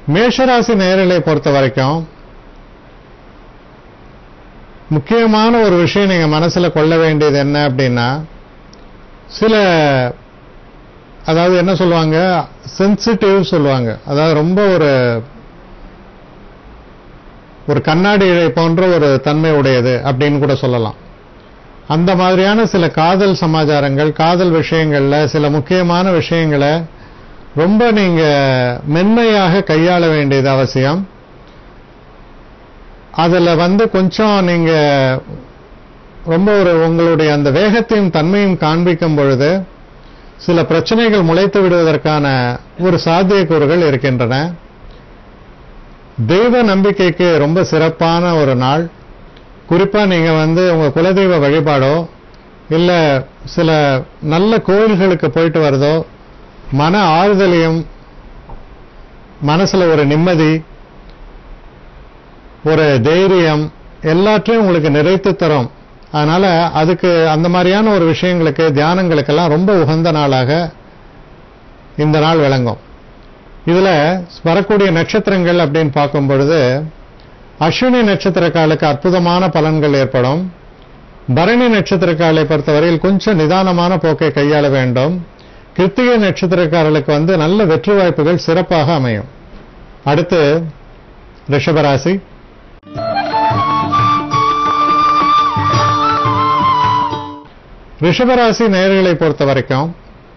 மேஷராசி நேரலை பொறுத்த வரைக்கும் முக்கியமான ஒரு விஷயம் நீங்க மனசுல கொள்ள வேண்டியது என்ன அப்படின்னா சில அதாவது என்ன சொல்லுவாங்க சென்சிட்டிவ் சொல்லுவாங்க அதாவது ரொம்ப ஒரு ஒரு கண்ணாடி இழை போன்ற ஒரு தன்மை உடையது அப்படின்னு கூட சொல்லலாம் அந்த மாதிரியான சில காதல் சமாச்சாரங்கள் காதல் விஷயங்கள்ல சில முக்கியமான விஷயங்களை ரொம்ப நீங்க மென்மையாக கையாள வேண்டியது அவசியம் அதுல வந்து கொஞ்சம் நீங்க ரொம்ப ஒரு உங்களுடைய அந்த வேகத்தையும் தன்மையும் காண்பிக்கும் பொழுது சில பிரச்சனைகள் முளைத்து விடுவதற்கான ஒரு சாத்தியக்கூறுகள் இருக்கின்றன தெய்வ நம்பிக்கைக்கு ரொம்ப சிறப்பான ஒரு நாள் குறிப்பா நீங்க வந்து உங்க குலதெய்வ வழிபாடோ இல்ல சில நல்ல கோயில்களுக்கு போயிட்டு வரதோ மன ஆறுதலையும் மனசுல ஒரு நிம்மதி ஒரு தைரியம் எல்லாத்தையும் உங்களுக்கு நிறைத்து தரும் அதனால அதுக்கு அந்த மாதிரியான ஒரு விஷயங்களுக்கு தியானங்களுக்கெல்லாம் ரொம்ப உகந்த நாளாக இந்த நாள் விளங்கும் இதுல வரக்கூடிய நட்சத்திரங்கள் அப்படின்னு பார்க்கும் பொழுது அஸ்வினி நட்சத்திரக்காலுக்கு அற்புதமான பலன்கள் ஏற்படும் பரணி நட்சத்திரக்காலை பொறுத்தவரையில் கொஞ்சம் நிதானமான போக்கை கையாள வேண்டும் கிருத்திகை நட்சத்திரக்காரர்களுக்கு வந்து நல்ல வெற்றி வாய்ப்புகள் சிறப்பாக அமையும் அடுத்து ரிஷபராசி ரிஷபராசி நேர்களை பொறுத்த வரைக்கும்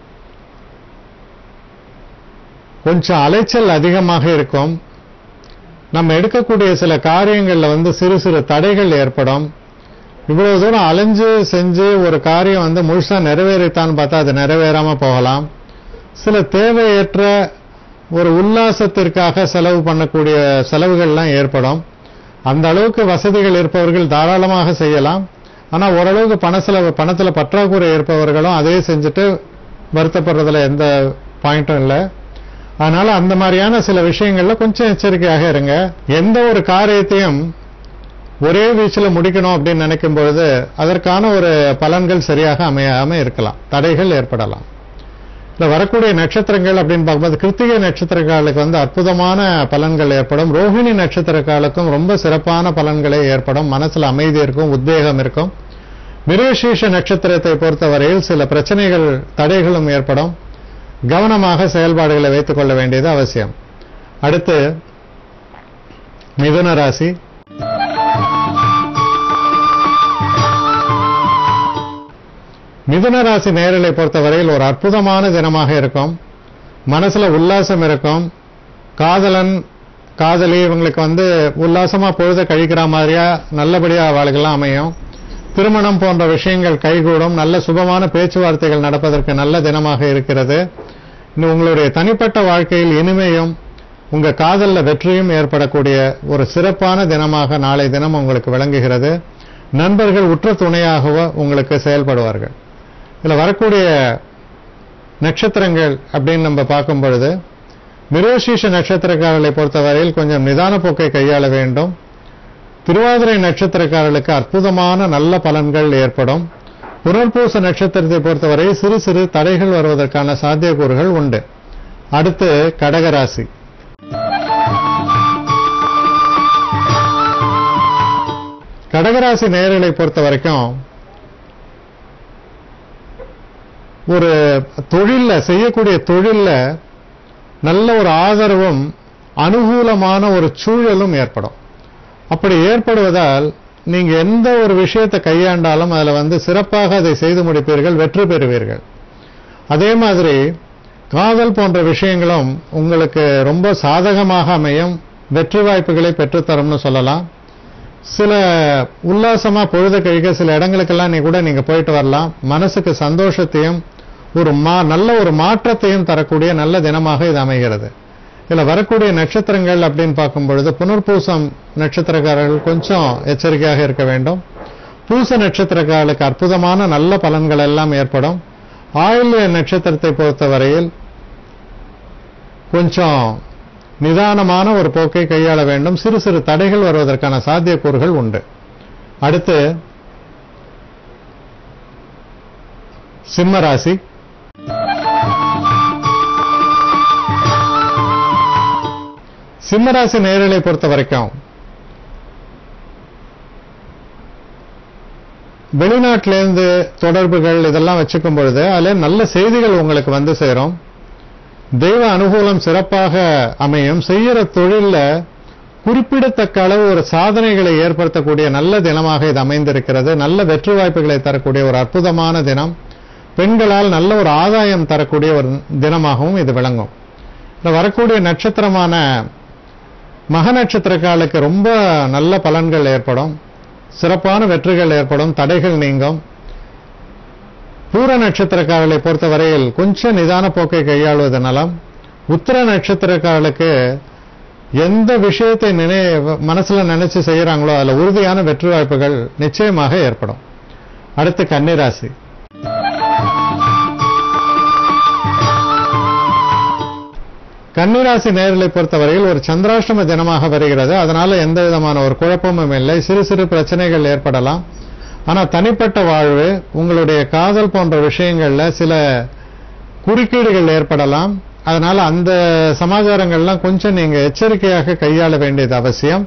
கொஞ்சம் அலைச்சல் அதிகமாக இருக்கும் நம்ம எடுக்கக்கூடிய சில காரியங்கள்ல வந்து சிறு சிறு தடைகள் ஏற்படும் இவ்வளவு தூரம் அலைஞ்சு செஞ்சு ஒரு காரியம் வந்து முழுசா நிறைவேறித்தான்னு பார்த்தா அது நிறைவேறாம போகலாம் சில தேவையற்ற ஒரு உல்லாசத்திற்காக செலவு பண்ணக்கூடிய செலவுகள்லாம் ஏற்படும் அந்த அளவுக்கு வசதிகள் இருப்பவர்கள் தாராளமாக செய்யலாம் ஆனா ஓரளவுக்கு பண செலவு பணத்துல பற்றாக்குறை இருப்பவர்களும் அதே செஞ்சுட்டு வருத்தப்படுறதுல எந்த பாயிண்ட்டும் இல்லை அதனால அந்த மாதிரியான சில விஷயங்கள்ல கொஞ்சம் எச்சரிக்கையாக இருங்க எந்த ஒரு காரியத்தையும் ஒரே வீச்சில் முடிக்கணும் அப்படின்னு நினைக்கும் பொழுது அதற்கான ஒரு பலன்கள் சரியாக அமையாம இருக்கலாம் தடைகள் ஏற்படலாம் இல்ல வரக்கூடிய நட்சத்திரங்கள் அப்படின்னு பார்க்கும்போது கிருத்திகை நட்சத்திரக்காலுக்கு வந்து அற்புதமான பலன்கள் ஏற்படும் ரோஹிணி நட்சத்திரக்காலுக்கும் ரொம்ப சிறப்பான பலன்களே ஏற்படும் மனசுல அமைதி இருக்கும் உத்வேகம் இருக்கும் மிருகசீஷ நட்சத்திரத்தை பொறுத்தவரையில் சில பிரச்சனைகள் தடைகளும் ஏற்படும் கவனமாக செயல்பாடுகளை வைத்துக் கொள்ள வேண்டியது அவசியம் அடுத்து மிதுன ராசி மிதுன ராசி நேரலை பொறுத்தவரையில் ஒரு அற்புதமான தினமாக இருக்கும் மனசுல உல்லாசம் இருக்கும் காதலன் காதலி இவங்களுக்கு வந்து உல்லாசமா பொழுத கழிக்கிற மாதிரியா நல்லபடியா அவளுக்கெல்லாம் அமையும் திருமணம் போன்ற விஷயங்கள் கைகூடும் நல்ல சுபமான பேச்சுவார்த்தைகள் நடப்பதற்கு நல்ல தினமாக இருக்கிறது இன்னும் உங்களுடைய தனிப்பட்ட வாழ்க்கையில் இனிமையும் உங்க காதல்ல வெற்றியும் ஏற்படக்கூடிய ஒரு சிறப்பான தினமாக நாளை தினம் உங்களுக்கு விளங்குகிறது நண்பர்கள் உற்ற துணையாகவோ உங்களுக்கு செயல்படுவார்கள் இதுல வரக்கூடிய நட்சத்திரங்கள் அப்படின்னு நம்ம பார்க்கும் பொழுது மிருகசீஷ நட்சத்திரக்காரர்களை பொறுத்தவரையில் கொஞ்சம் நிதான போக்கை கையாள வேண்டும் திருவாதிரை நட்சத்திரக்காரர்களுக்கு அற்புதமான நல்ல பலன்கள் ஏற்படும் புனர்பூச நட்சத்திரத்தை பொறுத்தவரை சிறு சிறு தடைகள் வருவதற்கான சாத்தியக்கூறுகள் உண்டு அடுத்து கடகராசி கடகராசி நேர்களை பொறுத்த வரைக்கும் ஒரு தொழில்ல செய்யக்கூடிய தொழில்ல நல்ல ஒரு ஆதரவும் அனுகூலமான ஒரு சூழலும் ஏற்படும் அப்படி ஏற்படுவதால் நீங்க எந்த ஒரு விஷயத்தை கையாண்டாலும் அதுல வந்து சிறப்பாக அதை செய்து முடிப்பீர்கள் வெற்றி பெறுவீர்கள் அதே மாதிரி காதல் போன்ற விஷயங்களும் உங்களுக்கு ரொம்ப சாதகமாக அமையும் வெற்றி வாய்ப்புகளை பெற்றுத்தரும்னு சொல்லலாம் சில உல்லாசமா பொழுத கழிக்க சில இடங்களுக்கெல்லாம் நீ கூட நீங்க போயிட்டு வரலாம் மனசுக்கு சந்தோஷத்தையும் ஒரு மா நல்ல ஒரு மாற்றத்தையும் தரக்கூடிய நல்ல தினமாக இது அமைகிறது இதுல வரக்கூடிய நட்சத்திரங்கள் அப்படின்னு பார்க்கும் பொழுது புனர்பூசம் நட்சத்திரக்காரர்கள் கொஞ்சம் எச்சரிக்கையாக இருக்க வேண்டும் பூச நட்சத்திரக்காரர்களுக்கு அற்புதமான நல்ல பலன்கள் எல்லாம் ஏற்படும் ஆயுள்ய நட்சத்திரத்தை பொறுத்தவரையில் கொஞ்சம் நிதானமான ஒரு போக்கை கையாள வேண்டும் சிறு சிறு தடைகள் வருவதற்கான சாத்தியக்கூறுகள் உண்டு அடுத்து சிம்ம ராசி சிம்மராசி நேரலை பொறுத்த வரைக்கும் வெளிநாட்டிலேருந்து தொடர்புகள் இதெல்லாம் வச்சுக்கும் பொழுது அதில் நல்ல செய்திகள் உங்களுக்கு வந்து சேரும் தெய்வ அனுகூலம் சிறப்பாக அமையும் செய்யற தொழில்ல குறிப்பிடத்தக்க அளவு ஒரு சாதனைகளை ஏற்படுத்தக்கூடிய நல்ல தினமாக இது அமைந்திருக்கிறது நல்ல வெற்றி வாய்ப்புகளை தரக்கூடிய ஒரு அற்புதமான தினம் பெண்களால் நல்ல ஒரு ஆதாயம் தரக்கூடிய ஒரு தினமாகவும் இது விளங்கும் இந்த வரக்கூடிய நட்சத்திரமான மக நட்சத்திரக்காலுக்கு ரொம்ப நல்ல பலன்கள் ஏற்படும் சிறப்பான வெற்றிகள் ஏற்படும் தடைகள் நீங்கும் பூர நட்சத்திரக்காரர்களை பொறுத்தவரையில் கொஞ்சம் நிதான போக்கை கையாளுவது நலம் உத்தர நட்சத்திரக்காரர்களுக்கு எந்த விஷயத்தை நினை மனசுல நினைச்சு செய்யறாங்களோ அதுல உறுதியான வெற்றி வாய்ப்புகள் நிச்சயமாக ஏற்படும் அடுத்து கன்னிராசி கன்னிராசி நேரலை பொறுத்தவரையில் ஒரு சந்திராஷ்டம தினமாக வருகிறது அதனால எந்த விதமான ஒரு குழப்பமும் இல்லை சிறு சிறு பிரச்சனைகள் ஏற்படலாம் ஆனா தனிப்பட்ட வாழ்வு உங்களுடைய காதல் போன்ற விஷயங்கள்ல சில குறுக்கீடுகள் ஏற்படலாம் அதனால அந்த சமாச்சாரங்கள்லாம் கொஞ்சம் நீங்க எச்சரிக்கையாக கையாள வேண்டியது அவசியம்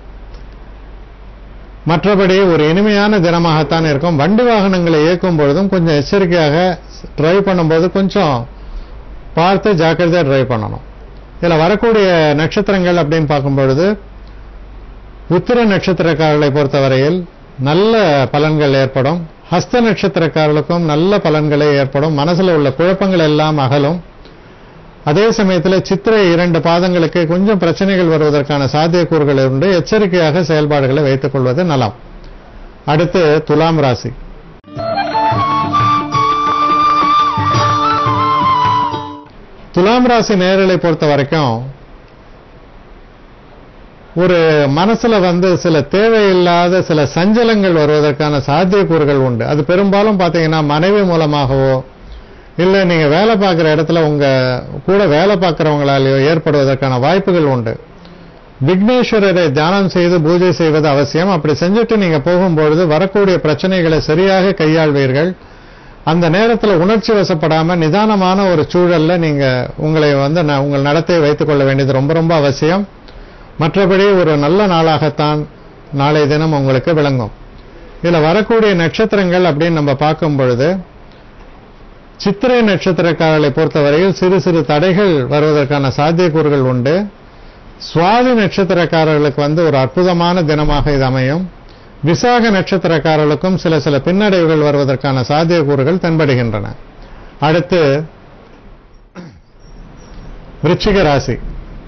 மற்றபடி ஒரு இனிமையான தினமாகத்தான் இருக்கும் வண்டி வாகனங்களை இயக்கும் பொழுதும் கொஞ்சம் எச்சரிக்கையாக டிரைவ் பண்ணும்போது கொஞ்சம் பார்த்து ஜாக்கிரதையா டிரைவ் பண்ணணும் இதுல வரக்கூடிய நட்சத்திரங்கள் அப்படின்னு பார்க்கும் பொழுது உத்திர நட்சத்திரக்காரர்களை பொறுத்தவரையில் நல்ல பலன்கள் ஏற்படும் ஹஸ்த நட்சத்திரக்காரர்களுக்கும் நல்ல பலன்களே ஏற்படும் மனசுல உள்ள குழப்பங்கள் எல்லாம் அகலும் அதே சமயத்தில் சித்திரை இரண்டு பாதங்களுக்கு கொஞ்சம் பிரச்சனைகள் வருவதற்கான சாத்தியக்கூறுகள் உண்டு எச்சரிக்கையாக செயல்பாடுகளை வைத்துக் கொள்வது நலம் அடுத்து துலாம் ராசி துலாம் ராசி நேரலை பொறுத்த வரைக்கும் ஒரு மனசுல வந்து சில தேவையில்லாத சில சஞ்சலங்கள் வருவதற்கான சாத்தியக்கூறுகள் உண்டு அது பெரும்பாலும் பாத்தீங்கன்னா மனைவி மூலமாகவோ இல்ல நீங்க வேலை பார்க்குற இடத்துல உங்க கூட வேலை பார்க்கிறவங்களாலேயோ ஏற்படுவதற்கான வாய்ப்புகள் உண்டு விக்னேஸ்வரரை தியானம் செய்து பூஜை செய்வது அவசியம் அப்படி செஞ்சுட்டு நீங்க போகும்பொழுது வரக்கூடிய பிரச்சனைகளை சரியாக கையாள்வீர்கள் அந்த நேரத்தில் உணர்ச்சி வசப்படாம நிதானமான ஒரு சூழல்ல நீங்க உங்களை வந்து ந- உங்கள் நடத்தையை வைத்துக் கொள்ள வேண்டியது ரொம்ப ரொம்ப அவசியம் மற்றபடி ஒரு நல்ல நாளாகத்தான் நாளைய தினம் உங்களுக்கு விளங்கும் இதுல வரக்கூடிய நட்சத்திரங்கள் அப்படின்னு நம்ம பார்க்கும் பொழுது சித்திரை நட்சத்திரக்காரர்களை பொறுத்தவரையில் சிறு சிறு தடைகள் வருவதற்கான சாத்தியக்கூறுகள் உண்டு சுவாதி நட்சத்திரக்காரர்களுக்கு வந்து ஒரு அற்புதமான தினமாக இது அமையும் விசாக நட்சத்திரக்காரர்களுக்கும் சில சில பின்னடைவுகள் வருவதற்கான சாத்தியக்கூறுகள் தென்படுகின்றன அடுத்து விருச்சிக ராசி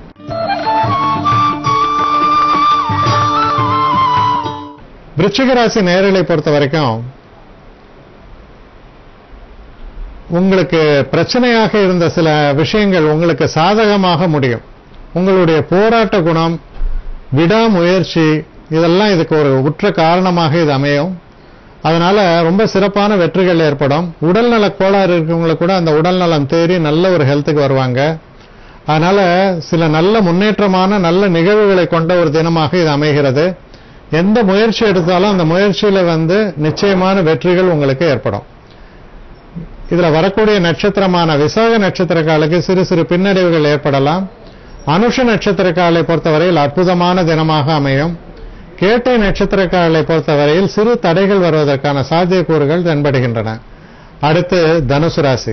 விருச்சிக ராசி நேரலை பொறுத்த வரைக்கும் உங்களுக்கு பிரச்சனையாக இருந்த சில விஷயங்கள் உங்களுக்கு சாதகமாக முடியும் உங்களுடைய போராட்ட குணம் விடாமுயற்சி இதெல்லாம் இதுக்கு ஒரு உற்ற காரணமாக இது அமையும் அதனால ரொம்ப சிறப்பான வெற்றிகள் ஏற்படும் உடல்நல கோளாறு இருக்கவங்களுக்கு கூட அந்த உடல்நலம் தேறி நல்ல ஒரு ஹெல்த்துக்கு வருவாங்க அதனால சில நல்ல முன்னேற்றமான நல்ல நிகழ்வுகளை கொண்ட ஒரு தினமாக இது அமைகிறது எந்த முயற்சி எடுத்தாலும் அந்த முயற்சியில வந்து நிச்சயமான வெற்றிகள் உங்களுக்கு ஏற்படும் இதுல வரக்கூடிய நட்சத்திரமான விசாக நட்சத்திரக்காலுக்கு சிறு சிறு பின்னடைவுகள் ஏற்படலாம் அனுஷ நட்சத்திரக்காலை பொறுத்தவரையில் அற்புதமான தினமாக அமையும் கேட்டை நட்சத்திரக்காலை பொறுத்தவரையில் சிறு தடைகள் வருவதற்கான சாத்தியக்கூறுகள் தென்படுகின்றன அடுத்து தனுசு ராசி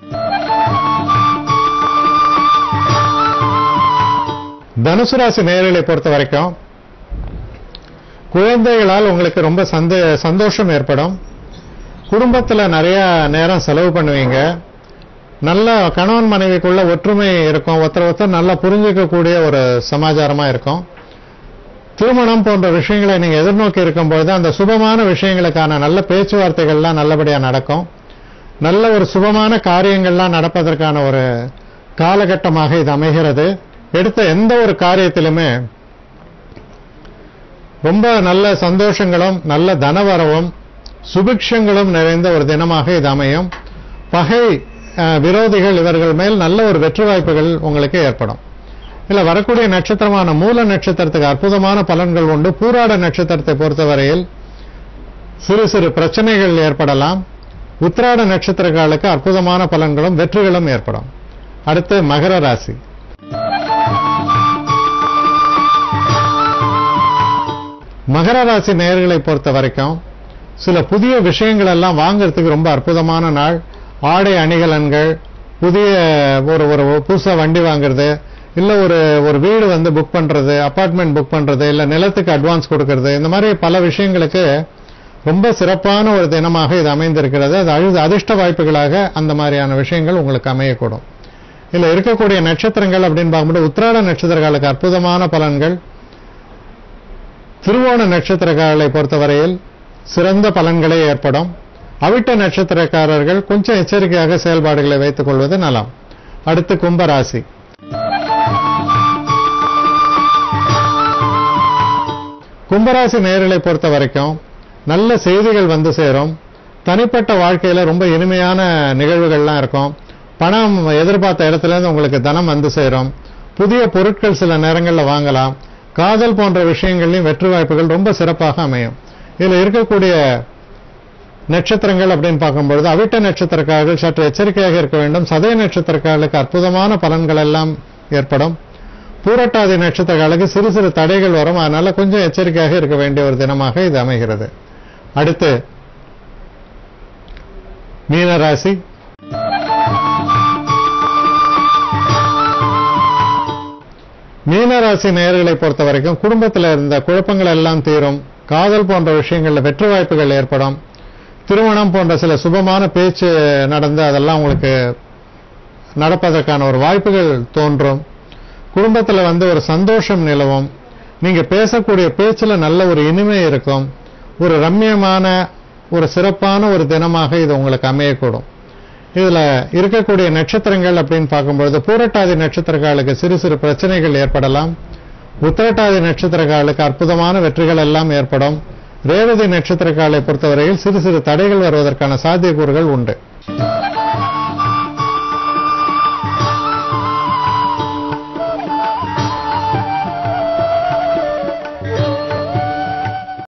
தனுசு ராசி நேரலை பொறுத்த வரைக்கும் குழந்தைகளால் உங்களுக்கு ரொம்ப சந்தே சந்தோஷம் ஏற்படும் குடும்பத்துல நிறைய நேரம் செலவு பண்ணுவீங்க நல்ல கணவன் மனைவிக்குள்ள ஒற்றுமை இருக்கும் ஒருத்தர் ஒருத்தர் நல்லா புரிஞ்சுக்கக்கூடிய ஒரு சமாச்சாரமா இருக்கும் திருமணம் போன்ற விஷயங்களை நீங்க எதிர்நோக்கி இருக்கும்பொழுது அந்த சுபமான விஷயங்களுக்கான நல்ல பேச்சுவார்த்தைகள்லாம் நல்லபடியா நடக்கும் நல்ல ஒரு சுபமான காரியங்கள்லாம் நடப்பதற்கான ஒரு காலகட்டமாக இது அமைகிறது எடுத்த எந்த ஒரு காரியத்திலுமே ரொம்ப நல்ல சந்தோஷங்களும் நல்ல தனவரவும் சுபிக்ஷங்களும் நிறைந்த ஒரு தினமாக இது அமையும் பகை அஹ், விரோதிகள் இவர்கள் மேல் நல்ல ஒரு வெற்றி வாய்ப்புகள் உங்களுக்கு ஏற்படும் இல்ல வரக்கூடிய நட்சத்திரமான மூல நட்சத்திரத்துக்கு அற்புதமான பலன்கள் உண்டு பூராட நட்சத்திரத்தை பொறுத்தவரையில் சிறு சிறு பிரச்சனைகள் ஏற்படலாம் உத்திராட நட்சத்திரக்காலுக்கு அற்புதமான பலன்களும் வெற்றிகளும் ஏற்படும் அடுத்து மகர ராசி மகர ராசி நேயர்களை பொறுத்த வரைக்கும் சில புதிய விஷயங்கள் எல்லாம் வாங்குறதுக்கு ரொம்ப அற்புதமான நாள் ஆடை அணிகலன்கள் புதிய ஒரு ஒரு புதுசா வண்டி வாங்குறது இல்ல ஒரு ஒரு வீடு வந்து புக் பண்றது அபார்ட்மெண்ட் புக் பண்றது இல்ல நிலத்துக்கு அட்வான்ஸ் கொடுக்கறது இந்த மாதிரி பல விஷயங்களுக்கு ரொம்ப சிறப்பான ஒரு தினமாக இது அமைந்திருக்கிறது அது அழுது அதிர்ஷ்ட வாய்ப்புகளாக அந்த மாதிரியான விஷயங்கள் உங்களுக்கு அமையக்கூடும் இதுல இருக்கக்கூடிய நட்சத்திரங்கள் அப்படின்னு பார்க்கும்போது உத்திராட நட்சத்திரங்களுக்கு அற்புதமான பலன்கள் திருவோண நட்சத்திரக்காரர்களை பொறுத்தவரையில் சிறந்த பலன்களே ஏற்படும் அவிட்ட நட்சத்திரக்காரர்கள் கொஞ்சம் எச்சரிக்கையாக செயல்பாடுகளை வைத்துக் கொள்வது நலம் அடுத்து கும்பராசி கும்பராசி நேயர்களை பொறுத்த வரைக்கும் நல்ல செய்திகள் வந்து சேரும் தனிப்பட்ட வாழ்க்கையில ரொம்ப இனிமையான நிகழ்வுகள்லாம் இருக்கும் பணம் எதிர்பார்த்த இடத்துல இருந்து உங்களுக்கு தனம் வந்து சேரும் புதிய பொருட்கள் சில நேரங்களில் வாங்கலாம் காதல் போன்ற விஷயங்கள்லையும் வெற்றி வாய்ப்புகள் ரொம்ப சிறப்பாக அமையும் இதுல இருக்கக்கூடிய நட்சத்திரங்கள் அப்படின்னு பார்க்கும்பொழுது அவிட்ட நட்சத்திரக்காரர்கள் சற்று எச்சரிக்கையாக இருக்க வேண்டும் சதய நட்சத்திரக்காரர்களுக்கு அற்புதமான பலன்கள் எல்லாம் ஏற்படும் பூரட்டாதி நட்சத்திரக்காரர்களுக்கு சிறு சிறு தடைகள் வரும் அதனால கொஞ்சம் எச்சரிக்கையாக இருக்க வேண்டிய ஒரு தினமாக இது அமைகிறது அடுத்து மீனராசி மீனராசி நேயர்களை பொறுத்த வரைக்கும் குடும்பத்தில் இருந்த குழப்பங்கள் எல்லாம் தீரும் காதல் போன்ற விஷயங்களில் வெற்றி வாய்ப்புகள் ஏற்படும் திருமணம் போன்ற சில சுபமான பேச்சு நடந்து அதெல்லாம் உங்களுக்கு நடப்பதற்கான ஒரு வாய்ப்புகள் தோன்றும் குடும்பத்தில் வந்து ஒரு சந்தோஷம் நிலவும் நீங்க பேசக்கூடிய பேச்சுல நல்ல ஒரு இனிமை இருக்கும் ஒரு ரம்மியமான ஒரு சிறப்பான ஒரு தினமாக இது உங்களுக்கு அமையக்கூடும் இதுல இருக்கக்கூடிய நட்சத்திரங்கள் அப்படின்னு பார்க்கும்பொழுது பூரட்டாதி நட்சத்திரக்காலுக்கு சிறு சிறு பிரச்சனைகள் ஏற்படலாம் உத்திரட்டாதி நட்சத்திரக்காலுக்கு அற்புதமான வெற்றிகள் எல்லாம் ஏற்படும் ரேவதி நட்சத்திரக்காலை பொறுத்தவரையில் சிறு சிறு தடைகள் வருவதற்கான சாத்தியக்கூறுகள் உண்டு